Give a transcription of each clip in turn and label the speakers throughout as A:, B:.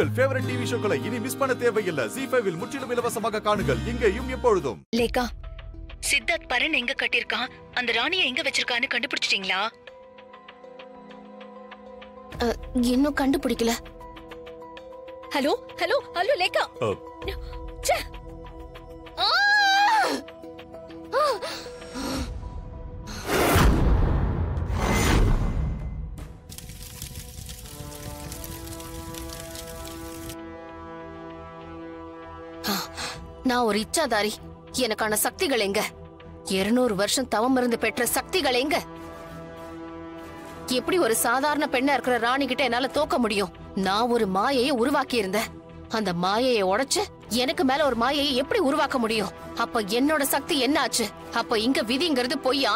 A: உங்கள் favourite TV ஷோக்களை இனி miss பண்ண தேவையில்லை ஜி ஃபைவில் முற்றிலும் இலவசமாக காணுங்கள் இங்கேயும் எப்பொழுதும்
B: லேக்கா சித்தார்த் பரன் எங்க கட்டியிருக்கான் அந்த ராணியை எங்க வச்சிருக்கான்னு கண்டுபிடிச்சிட்டீங்களா
C: இன்னும் கண்டுபிடிக்கல ஹலோ ஹலோ ஹலோ லேக்கா
A: அ,
C: ச்சே. ஆ! ஆ! ஆ, நான் ஒரு இச்சாதாரி எனக்கான சக்திகள் எங்க இருநூறு வருஷம் தவம் இருந்து பெற்ற சக்திகள் எங்க எப்படி ஒரு சாதாரண பெண்ணா இருக்கிற ராணி கிட்ட என்னால தோக்க முடியும் நான் ஒரு மாயையை உருவாக்கி இருந்தேன் அந்த மாயையை உடைச்சு எனக்கு மேல ஒரு மாயையை எப்படி உருவாக்க முடியும் அப்ப என்னோட சக்தி என்ன ஆச்சு அப்ப இங்க விதிங்கிறது பொய்யா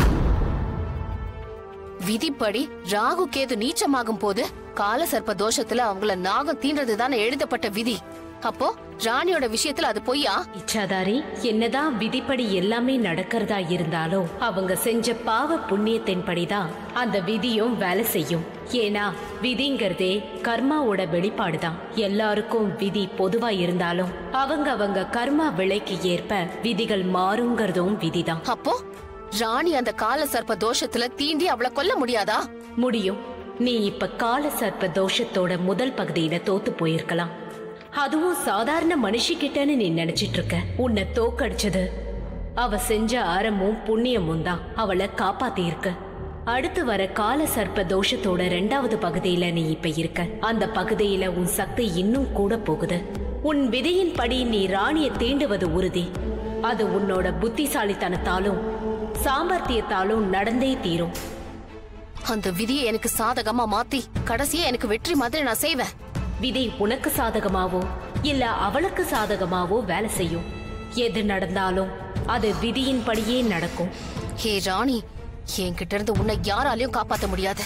C: விதிப்படி ராகு கேது நீச்சமாகும் போது கால சர்ப்ப தோஷத்துல அவங்கள நாகம் தீன்றது தானே எழுதப்பட்ட விதி அப்போ ராணியோட விஷயத்துல அது பொய்யா
D: இச்சாதாரி என்னதான் விதிப்படி எல்லாமே நடக்கிறதா இருந்தாலும் அவங்க செஞ்ச பாவ புண்ணியத்தின்படிதான் அந்த விதியும் வேலை செய்யும் ஏன்னா விதிங்கிறதே கர்மாவோட வெளிப்பாடுதான் எல்லாருக்கும் விதி பொதுவா இருந்தாலும் அவங்க அவங்க கர்மா விலைக்கு ஏற்ப விதிகள் மாறுங்கிறதும் விதிதான்
C: அப்போ ராணி அந்த கால சர்ப்ப தோஷத்துல தீண்டி அவளை கொல்ல முடியாதா
D: முடியும் நீ இப்ப கால சர்ப்ப தோஷத்தோட முதல் பகுதியில தோத்து போயிருக்கலாம் அதுவும் சாதாரண மனுஷிக்கிட்டன்னு நீ நினைச்சிட்டு இருக்க உன்னை தோக்கடிச்சது அவ செஞ்ச அறமும் புண்ணியமும் தான் அவளை காப்பாத்தி இருக்க அடுத்து வர கால சர்ப்ப தோஷத்தோட ரெண்டாவது பகுதியில நீ இப்ப இருக்க அந்த பகுதியில உன் சக்தி இன்னும் கூட போகுது உன் விதியின்படி நீ ராணிய தீண்டுவது உறுதி அது உன்னோட புத்திசாலித்தனத்தாலும் சாமர்த்தியத்தாலும் நடந்தே தீரும்
C: அந்த விதியை எனக்கு சாதகமா மாத்தி கடைசியா எனக்கு வெற்றி மாதிரி நான் செய்வேன்
D: விதி உனக்கு சாதகமாவோ இல்ல அவளுக்கு சாதகமாவோ வேலை செய்யும் எது நடந்தாலும் அது விதியின்படியே நடக்கும்
C: ஹே ராணி என்கிட்ட இருந்து உன்னை யாராலையும் காப்பாத்த முடியாது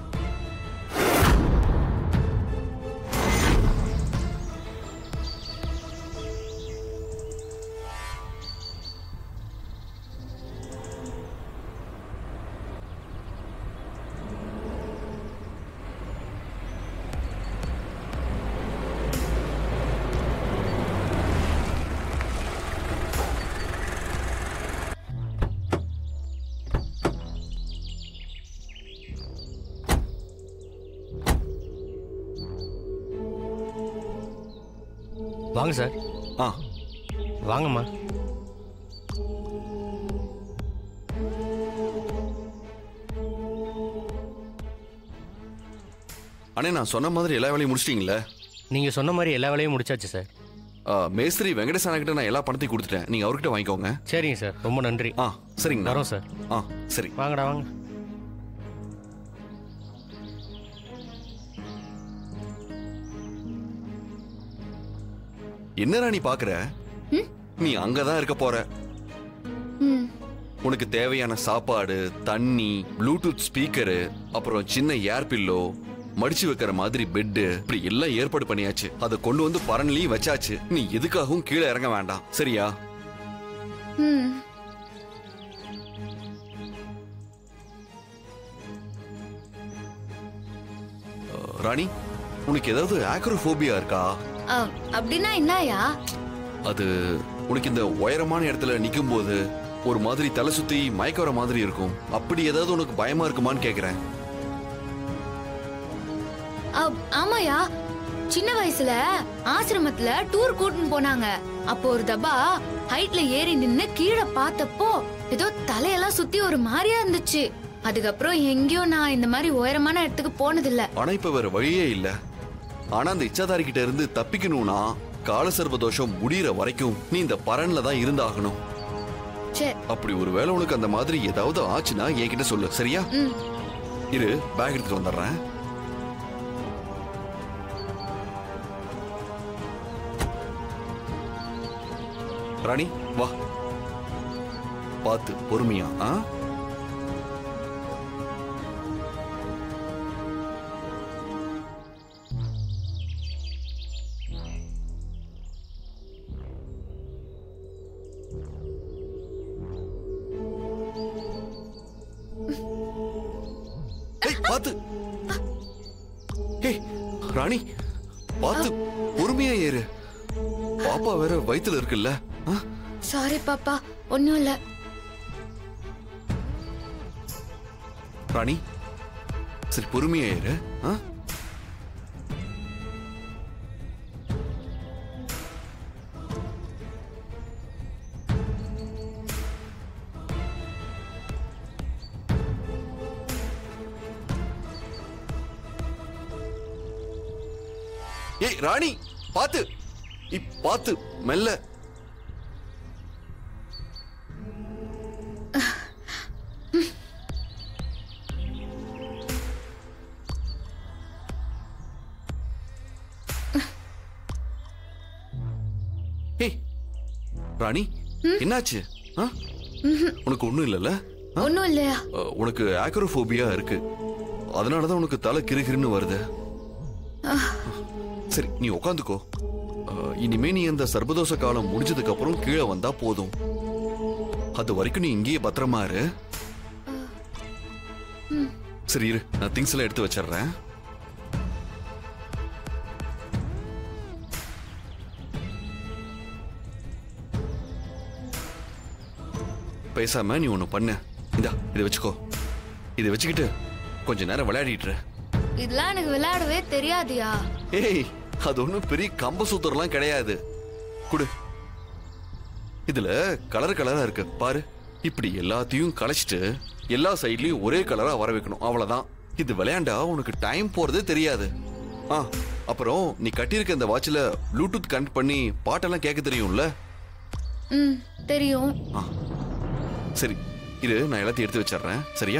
E: வாங்க சார்
A: ஆ
E: வாங்கம்மா
F: அண்ணே நான் சொன்ன மாதிரி எல்லா வேலையும் முடிச்சிட்டீங்களே
E: நீங்க சொன்ன மாதிரி எல்லா வேலையும் முடிச்சாச்சு சார்
F: ஆ, மேஸ்திரி வெங்கடேசன் கிட்ட நான் எல்லா பணத்தையும் கொடுத்துட்டேன் நீங்க அவர்கிட்ட வாங்கிக்கோங்க
E: சரிங்க சார் ரொம்ப நன்றி
F: ஆ சரிங்க
E: வரோம் சார்
F: ஆ சரி
E: வாங்கடா வாங்க
F: என்னடா நீ பாக்குற நீ அங்கதான் இருக்க போற உனக்கு தேவையான சாப்பாடு தண்ணி ப்ளூடூத் ஸ்பீக்கரு அப்புறம் சின்ன ஏர் பில்லோ மடிச்சு வைக்கிற மாதிரி பெட்டு இப்படி எல்லாம் ஏற்பாடு பண்ணியாச்சு அதை கொண்டு வந்து பரன்லயும் வச்சாச்சு நீ எதுக்காகவும் கீழே இறங்க வேண்டாம் சரியா அஹ், ராணி உனக்கு ஏதாவது ஆக்ரோஃபோபியா இருக்கா
G: அப்படின்னா என்னயா
F: அது உனக்கு இந்த உயரமான இடத்துல நிக்கும் போது ஒரு மாதிரி தலை சுத்தி மயக்க வர மாதிரி இருக்கும் அப்படி ஏதாவது உனக்கு பயமா இருக்குமான்னு கேக்குறேன்
G: ஆமாயா சின்ன வயசுல ஆசிரமத்துல டூர் கூட்டின்னு போனாங்க அப்போ ஒரு தபா ஹைட்ல ஏறி நின்னு கீழே பார்த்தப்போ ஏதோ தலையெல்லாம் சுத்தி ஒரு மாதிரியா இருந்துச்சு அதுக்கப்புறம் எங்கேயோ நான் இந்த மாதிரி உயரமான இடத்துக்கு போனதில்ல
F: ஆனா இப்ப வேற வழியே இல்ல ஆனா அந்த இச்சாதாரி கிட்ட இருந்து தப்பிக்கணும்னா காலசர்ப தோஷம் முடியற வரைக்கும் நீ இந்த பரன்ல தான் இருந்தாகணும்
G: சரி
F: அப்படி ஒருவேளை உனக்கு அந்த மாதிரி ஏதாவது ஆச்சுன்னா என்கிட்ட சொல்லு சரியா
G: ம்
F: இரு பேக் எடுத்துட்டு வந்துடுறேன் ராணி வா பார்த்து பொறுமையா ஆ ஏய் பார்த்து ஏய் ராணி பார்த்து பொறுமையா ஏறு பாப்பா வேற வயித்துல இருக்குல்ல ஆ?
G: சாரி பாப்பா ஒன்னும் இல்ல
F: ராணி சரி பொறுமையா ஏறு ஆ? ஏய் ராணி பாத்து இப் பாத்து மெல்ல ஏய் ராணி என்னாச்சு ஆ? உனக்கு ஒண்ணும் இல்லைல்ல ஆ?
G: ஒன்னும் இல்லையா
F: அஹ், உனக்கு ஆக்ரோஃபோபியா இருக்கு அதனாலதான் உனக்கு தலை கிறுகிறுன்னு வருது சரி நீ உட்காந்துக்கோ அஹ், இனிமே நீ அந்த சர்வதோஷ காலம் முடிஞ்சதுக்கு அப்புறம் கீழே வந்தா போதும் அது வரைக்கும் நீ இங்கேயே பத்திரமா இரு சரி இரு நான் திங்ஸ் எல்லாம் எடுத்து வச்சிடுறேன் பேசாம நீ ஒண்ணு பண்ணு இந்தா இதை வச்சுக்கோ இதை வச்சுக்கிட்டு கொஞ்ச நேரம் விளையாடிட்டு இரு.
G: இதெல்லாம் எனக்கு விளையாடவே தெரியாதியா
F: ஏய் அது ஒண்ணும் பெரிய கம்ப சூத்திரம்லாம் கிடையாது குடு இதுல கலர் கலரா இருக்கு பாரு இப்படி எல்லாத்தையும் கலைச்சிட்டு எல்லா சைட்லயும் ஒரே கலரா வர வைக்கணும் அவ்வளவுதான் இது விளையாண்டா உனக்கு டைம் போறதே தெரியாது ஆ அப்புறம் நீ கட்டியிருக்க இந்த வாட்ச்ல ப்ளூடூத் கனெக்ட் பண்ணி பாட்டெல்லாம் கேட்க தெரியும்ல
G: ம் தெரியும்
F: ஆ சரி இரு நான் எல்லாத்தையும் எடுத்து வச்சிடுறேன் சரியா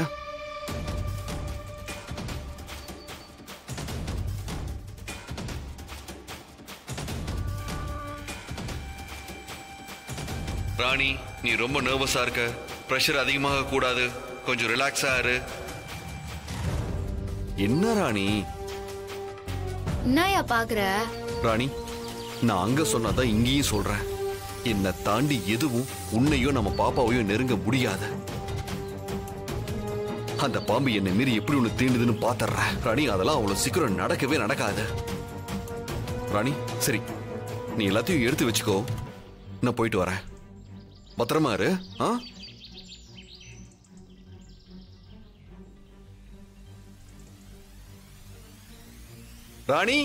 F: ராணி நீ ரொம்ப நர்வஸா இருக்க பிரஷர் அதிகமாக கூடாது கொஞ்சம் ரிலாக்ஸா இரு என்ன ராணி
G: என்னயா பாக்குற
F: ராணி நான் அங்க சொன்னதான் இங்கேயும் சொல்றேன் என்னை தாண்டி எதுவும் உன்னையோ நம்ம பாப்பாவையோ நெருங்க முடியாது அந்த பாம்பு என்னை மீறி எப்படி ஒண்ணு தீண்டுதுன்னு பாத்துறேன் ராணி அதெல்லாம் அவ்வளவு சீக்கிரம் நடக்கவே நடக்காது ராணி சரி நீ எல்லாத்தையும் எடுத்து வச்சுக்கோ நான் போயிட்டு வரேன் பத்திரமா இரு ஆ ராணி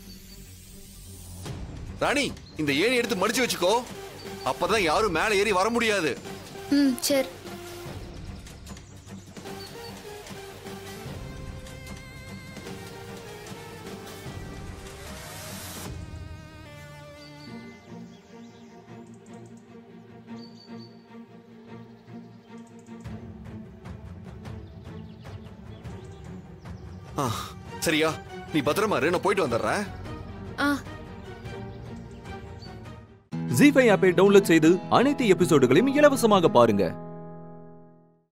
F: ராணி இந்த ஏணி எடுத்து மடிச்சு வச்சுக்கோ அப்பதான் யாரும் மேலே ஏறி வர முடியாது
G: ம் சரி
F: ஆ, சரியா நீ பத்திரமா இரு நான் போயிட்டு வந்துடுறேன்
G: ஆ
H: ஜி ஃபைவ் ஆப்பை டவுன்லோட் செய்து அனைத்து எபிசோடுகளையும் இலவசமாக பாருங்க